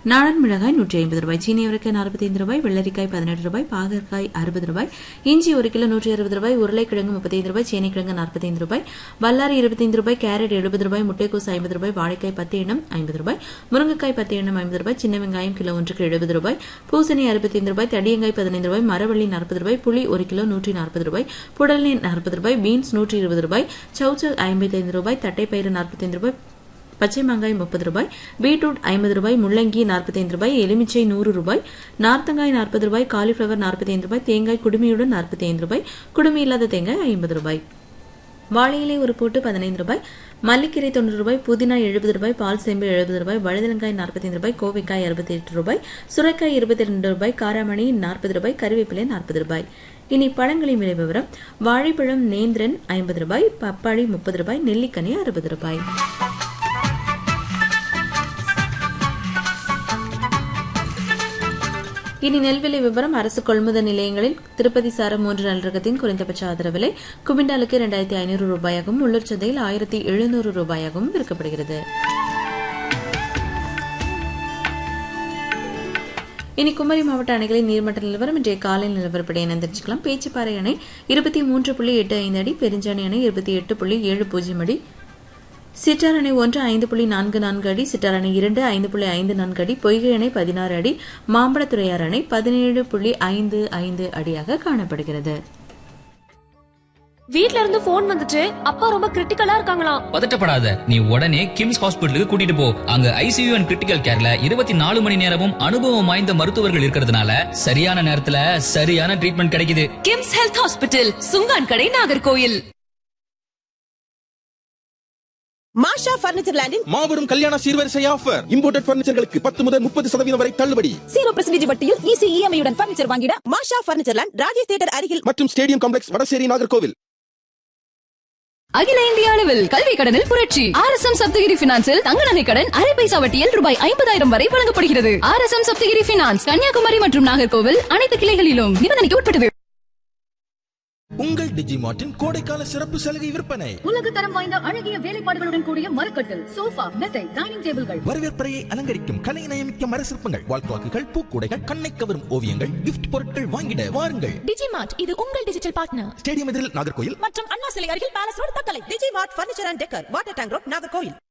நாடன் மிளகாய் நூற்றி ஐம்பது ரூபாய் சீனி அவரைக்காய் நாற்பத்தைந்து ரூபாய் வெள்ளரிக்காய் பதினெட்டு ரூபாய் பாகற்காய் அறுபது ரூபாய் இஞ்சி ஒரு கிலோ நூற்றி அறுபது ரூபாய் உருளைக்கிழங்கு முப்பத்தைந்து ரூபாய் சேனைக்கிழங்கு நாற்பத்தைந்து ரூபாய் வல்லாரி இருபத்தைந்து ரூபாய் கேரட் எழுபது ரூபாய் முட்டைக்கோஸ் ஐம்பது ரூபாய் வாழைக்காய் பத்து எண்ணம் ஐம்பது ரூபாய் முருங்கைக்காய் பத்து எண்ணம் ஐம்பது ரூபாய் சின்ன வெங்காயம் கிலோ ஒன்றுக்கு எழுபது ரூபாய் பூசணி அறுபத்தைந்து ரூபாய் தடியங்காய் பதினைந்து ரூபாய் மரவள்ளி நாற்பது ரூபாய் புளி ஒரு கிலோ நூற்றி நாற்பது ரூபாய் புடலி நாற்பது ரூபாய் பீன்ஸ் நூற்றி இருபது ரூபாய் சவுச்சவ் ஐம்பத்தைந்து ரூபாய் தட்டைப்பயிறு நாற்பத்தைந்து ரூபாய் பச்சை மாங்காய் முப்பது ரூபாய் பீட்ரூட் ஐம்பது ரூபாய் முள்ளங்கி நாற்பத்தைந்து ரூபாய் எலுமிச்சை நூறு ரூபாய் நார்த்தங்காய் நாற்பது ரூபாய் காலிஃபிளவர் நாற்பத்தைந்து ரூபாய் தேங்காய் குடுமியுடன் நாற்பத்தி ஐந்து ரூபாய் குடுமி இல்லாத தேங்காய் ஐம்பது ரூபாய் வாழை இலை ஒரு போட்டு பதினைந்து ரூபாய் மல்லிக்கீரை தொண்ணூறு ரூபாய் புதினா எழுபது ரூபாய் பால் சேம்பு எழுபது ரூபாய் வழுதலங்காய் நாற்பத்தைந்து ரூபாய் கோவைக்காய் அறுபத்தி எட்டு ரூபாய் சுரைக்காய் இருபத்தி ரெண்டு ரூபாய் காராமணி நாற்பது ரூபாய் கருவேப்பிலை நாற்பது ரூபாய் இனி பழங்களின் விலை விவரம் வாழைப்பழம் நேந்திரன் ஐம்பது ரூபாய் பப்பாளி முப்பது ரூபாய் நெல்லிக்கனி அறுபது ரூபாய் இனி நெல் விலை விவரம் அரசு கொள்முதல் நிலையங்களில் திருப்பதி சாரம் மூன்று நல்லரகத்தின் குறைந்தபட்ச ஆதரவு விலை குவிண்டாலுக்கு இரண்டாயிரத்தி ஐநூறு ரூபாயாகவும் உள்ளூர் சந்தையில் ஆயிரத்தி எழுநூறு ரூபாயாகவும் விற்கப்படுகிறது இனி குமரி மாவட்ட அணைகளின் நீர்மட்ட நிலவரம் இன்றைய காலை நிலவரப்படி என தெரிஞ்சுக்கலாம் பேச்சுப்பாறை அணை இருபத்தி மூன்று புள்ளி எட்டு ஐந்து அடி பெருஞ்சாணி அணை இருபத்தி எட்டு புள்ளி ஏழு பூஜ்ஜியம் அடி சிற்றார் அணை ஒன்று ஐந்து புள்ளி நான்கு நான்கு அடி சிற்றார் அணை இரண்டு ஐந்து புள்ளி ஐந்து நான்கு அடி பொய்கை அணை பதினாறு அடி மாம்பழத்துறையார் அணை பதினேழு புள்ளி ஐந்து ஐந்து அடியாக காணப்படுகிறது வீட்ல இருந்து போன் வந்துச்சு அப்பா ரொம்ப கிரிட்டிக்கலா இருக்காங்களாம் பதட்டப்படாத நீ உடனே கிம்ஸ் ஹாஸ்பிட்டலுக்கு கூட்டிட்டு போ அங்க ஐசியூ அண்ட் கிரிட்டிக்கல் கேர்ல இருபத்தி நாலு மணி நேரமும் அனுபவம் வாய்ந்த மருத்துவர்கள் இருக்கிறதுனால சரியான நேரத்துல சரியான ட்ரீட்மெண்ட் கிடைக்குது கிம்ஸ் ஹெல்த் ஹாஸ்பிட்டல் சுங்கான் கடை நாகர்கோயில் மாஷா பர்னிச்சர் லேண்டின் மாபெரும் கல்யாண சீர்வரிசை ஆஃபர் இம்போர்ட்டட் பர்னிச்சர்களுக்கு பத்து முதல் முப்பது சதவீதம் வரை தள்ளுபடி ஜீரோ பர்சன்டேஜ் வட்டியில் ஈஸி இஎம்ஐ உடன் பர்னிச்சர் வாங்கிட Masha furniture land Rajesh theatre அருகில் மற்றும் ஸ்டேடியம் காம்ப்ளெக்ஸ் வடசேரி நாகர்கோவில் அகில இந்திய அளவில் கல்வி கடனில் புரட்சி ஆர் எஸ் எம் சப்தகிரி பினான்சில் தங்க நகை கடன் அரை பைசா வட்டியில் ரூபாய் ஐம்பதாயிரம் வரை வழங்கப்படுகிறது R S M Saptagiri finance Kanyakumari மற்றும் நாகர்கோவில் அனைத்து கிளைகளிலும் நிபந்தனைக்கு உட்பட்டது உங்கள் டிஜிமார்ட்டின் கோடைக்கால சிறப்பு சலுகை விற்பனை உலக தரம் வாய்ந்த அழகிய வேலைப்பாடுகளுடன் கூடிய மரக்கட்டில் சோஃபா மெத்தை டைனிங் டேபிள்கள் வரவேற்பறையை அலங்கரிக்கும் கலை நயமிக்க மர சிற்பங்கள் வால்குவாக்குகள் பூக்கூடைகள் கண்ணை கவரும் ஓவியங்கள் கிஃப்ட் பொருட்கள் வாங்கிட வாருங்கள் டிஜிமார்ட் இது உங்கள் டிஜிட்டல் பார்ட்னர் ஸ்டேடியம் எதிரில் நாகர்கோயில் மற்றும் அண்ணா சிலை அருகில் palace road Thuckalay DG mart furniture and decor water tank road Nagercoil